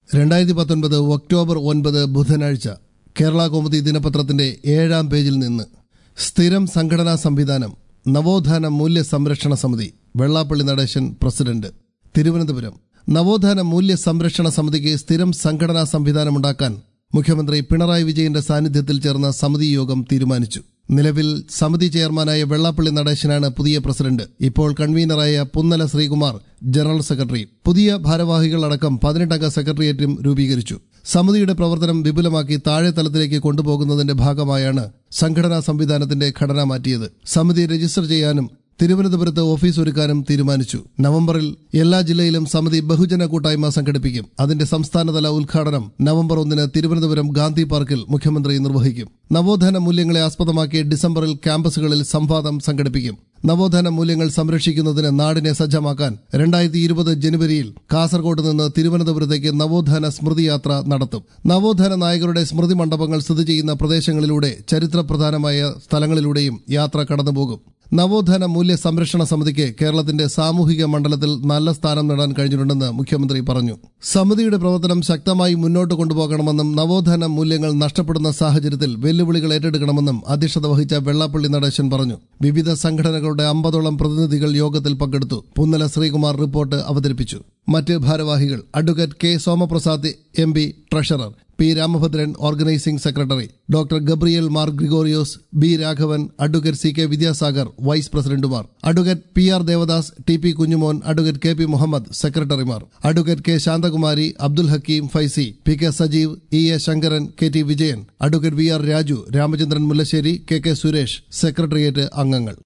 രണ്ടായിരത്തി പത്തൊൻപത് ഒക്ടോബർ ഒൻപത് ബുധനാഴ്ച കേരള കൗമുദി ദിനപത്രത്തിന്റെ ഏഴാം പേജിൽ നിന്ന് സ്ഥിരം സംഘടനാ സംവിധാനം നവോത്ഥാന മൂല്യ സംരക്ഷണ സമിതി വെള്ളാപ്പള്ളി നടേശൻ പ്രസിഡന്റ് തിരുവനന്തപുരം നവോത്ഥാന മൂല്യ സംരക്ഷണ സമിതിക്ക് സ്ഥിരം സംഘടനാ സംവിധാനമുണ്ടാക്കാൻ മുഖ്യമന്ത്രി പിണറായി വിജയന്റെ സാന്നിധ്യത്തിൽ ചേർന്ന സമിതി യോഗം തീരുമാനിച്ചു നിലവിൽ സമിതി ചെയർമാനായ വെള്ളാപ്പള്ളി നടേശനാണ് പുതിയ പ്രസിഡന്റ് ഇപ്പോൾ കൺവീനറായ പുന്നല ശ്രീകുമാർ ജനറൽ സെക്രട്ടറി പുതിയ ഭാരവാഹികളടക്കം പതിനെട്ടംഗ സെക്രട്ടേറിയറ്റും രൂപീകരിച്ചു സമിതിയുടെ പ്രവർത്തനം വിപുലമാക്കി താഴെ തലത്തിലേക്ക് കൊണ്ടുപോകുന്നതിന്റെ ഭാഗമായാണ് സംഘടനാ സംവിധാനത്തിന്റെ ഘടന മാറ്റിയത് സമിതി രജിസ്റ്റർ ചെയ്യാനും തിരുവനന്തപുരത്ത് ഓഫീസ് ഒരുക്കാനും തീരുമാനിച്ചു നവംബറിൽ എല്ലാ ജില്ലയിലും സമിതി ബഹുജന കൂട്ടായ്മ സംഘടിപ്പിക്കും അതിന്റെ സംസ്ഥാനതല ഉദ്ഘാടനം നവംബർ ഒന്നിന് തിരുവനന്തപുരം ഗാന്ധി പാർക്കിൽ മുഖ്യമന്ത്രി നിർവഹിക്കും നവോത്ഥാന മൂല്യങ്ങളെ ആസ്പദമാക്കി ഡിസംബറിൽ ക്യാമ്പസുകളിൽ സംവാദം സംഘടിപ്പിക്കും നവോത്ഥാന മൂല്യങ്ങൾ സംരക്ഷിക്കുന്നതിന് നാടിനെ സജ്ജമാക്കാൻ രണ്ടായിരത്തി ഇരുപത് ജനുവരിയിൽ കാസർഗോഡ് നിന്ന് തിരുവനന്തപുരത്തേക്ക് നവോത്ഥാന സ്മൃതി യാത്ര നടത്തും നവോത്ഥാന നായകരുടെ സ്മൃതി മണ്ഡപങ്ങൾ സ്ഥിതി ചെയ്യുന്ന പ്രദേശങ്ങളിലൂടെ ചരിത്രപ്രധാനമായ സ്ഥലങ്ങളിലൂടെയും യാത്ര കടന്നുപോകും നവോത്ഥാന മൂല്യ സംരക്ഷണ സമിതിക്ക് കേരളത്തിന്റെ സാമൂഹിക മണ്ഡലത്തിൽ നല്ല സ്ഥാനം നേടാൻ കഴിഞ്ഞിട്ടുണ്ടെന്ന് മുഖ്യമന്ത്രി പറഞ്ഞു സമിതിയുടെ പ്രവർത്തനം ശക്തമായി മുന്നോട്ട് കൊണ്ടുപോകണമെന്നും നവോത്ഥാന മൂല്യങ്ങൾ നഷ്ടപ്പെടുന്ന സാഹചര്യത്തിൽ വെല്ലുവിളികൾ ഏറ്റെടുക്കണമെന്നും അധ്യക്ഷത വഹിച്ച വെള്ളാപ്പള്ളി നടേശൻ പറഞ്ഞു വിവിധ സംഘടനകളുടെ അമ്പതോളം പ്രതിനിധികൾ യോഗത്തിൽ പങ്കെടുത്തു പുന്നല ശ്രീകുമാർ റിപ്പോർട്ട് അവതരിപ്പിച്ചു മറ്റ് ഭാരവാഹികൾ advocate K Somaprasad M P treasurer P Ramabhadran organising secretary doctor Gabriel Mar Gregorios B Raghavan advocate C K Vidyasagar vice പ്രസിഡന്റുമാർ advocate P R Devadas T P Kunjumon advocate K P Muhammad സെക്രട്ടറിമാർ advocate K Shanthakumari Abdul Hakeem Faizy P K Sajeev E A Sankaran K T Vijayan advocate V R Raju Ramachandran Mullassery K K Suresh secretariat അംഗങ്ങൾ